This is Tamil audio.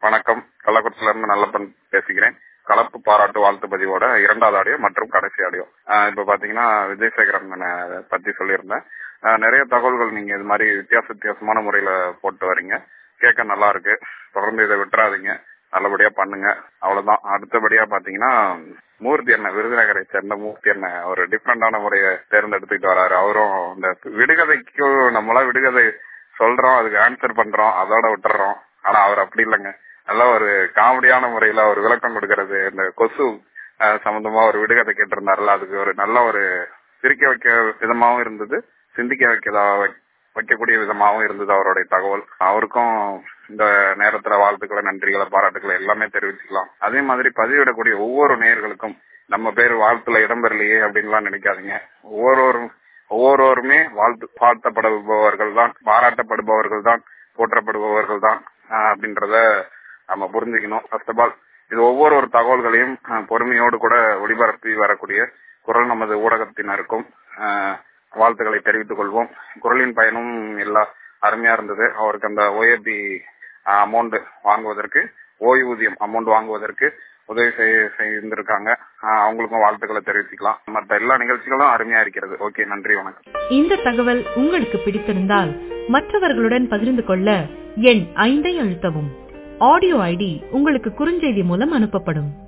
வணக்கம் கள்ளக்குறிச்சில இருந்து நல்லப்பன் பேசுகிறேன் கலப்பு பாராட்டு வாழ்த்து பதிவோட இரண்டாவது ஆடியோ மற்றும் கடைசி ஆடியோ ஆஹ் இப்ப பாத்தீங்கன்னா விஜயசேகரன் அண்ணனை பத்தி சொல்லியிருந்தேன் ஆஹ் நிறைய தகவல்கள் நீங்க இது மாதிரி வித்தியாச வித்தியாசமான முறையில போட்டு வரீங்க கேட்க நல்லா இருக்கு தொடர்ந்து இதை விட்டுறாதீங்க நல்லபடியா பண்ணுங்க அவ்வளவுதான் அடுத்தபடியா பாத்தீங்கன்னா மூர்த்தி அண்ணன் விருதுநகரை சேர்ந்த மூர்த்தி அண்ணன் ஒரு டிஃப்ரெண்டான முறையை தேர்ந்தெடுத்துட்டு வராரு அவரும் இந்த விடுகதைக்கு நம்மளா விடுகதை சொல்றோம் அதுக்கு ஆன்சர் பண்றோம் அதோட விட்டுறோம் ஆனா அவர் அப்படி இல்லைங்க நல்ல ஒரு காமெடியான முறையில ஒரு விளக்கம் கொடுக்கறது இந்த கொசு அஹ், சம்பந்தமா ஒரு விடுகதை கேட்டிருந்தாருல அதுக்கு ஒரு நல்ல ஒரு சிரிக்க வைக்க விதமாவும் இருந்தது சிந்திக்க வைக்கதா வைக்கக்கூடிய விதமாவும் இருந்தது அவருடைய தகவல் அவருக்கும் இந்த நேரத்துல வாழ்த்துக்களை நன்றிகளை பாராட்டுக்களை எல்லாமே தெரிவிச்சுக்கலாம் அதே மாதிரி பதிவிடக்கூடிய ஒவ்வொரு நேயர்களுக்கும் நம்ம பேர் வாழ்த்துல இடம்பெறலையே அப்படின்லாம் நினைக்காதீங்க ஒவ்வொருவரும் ஒவ்வொருவருமே வாழ்த்து வாழ்த்தப்படுபவர்கள் தான் பாராட்டப்படுபவர்கள் தான் போற்றப்படுபவர்கள் தான் ஆஹ் அப்படின்றத நம்ம புரிஞ்சுக்கணும் ஃபர்ஸ்ட் ஆஃப் ஆல் இது ஒவ்வொரு ஒரு தகவல்களையும் ஆஹ் பொறுமையோடு கூட ஒளிபரப்பி வரக்கூடிய குரல் நமது ஊடகத்தினருக்கும் ஆஹ் வாழ்த்துக்களை தெரிவித்துக் கொள்வோம் குரலின் பயனும் எல்லா அருமையா இருந்தது அவருக்கு அந்த ஓஏபி அமௌண்ட் வாங்குவதற்கு ஓய்வூதியம் அமௌண்ட் வாங்குவதற்கு உதவி செய்ய செய்திருக்காங்க ஆஹ் அவங்களுக்கும் வாழ்த்துக்களை தெரிவிச்சுக்கலாம் மற்ற எல்லா நிகழ்ச்சிகளும் அருமையா இருக்கிறது ஓகே நன்றி வணக்கம் இந்த தகவல் உங்களுக்கு பிடித்திருந்தால் மற்றவர்களுடன் பகிர்ந்து கொள்ள எண் ஐந்தை அழுத்தவும் ஆடியோ ஐடி உங்களுக்கு குறுஞ்செய்தி மூலம் அனுப்பப்படும்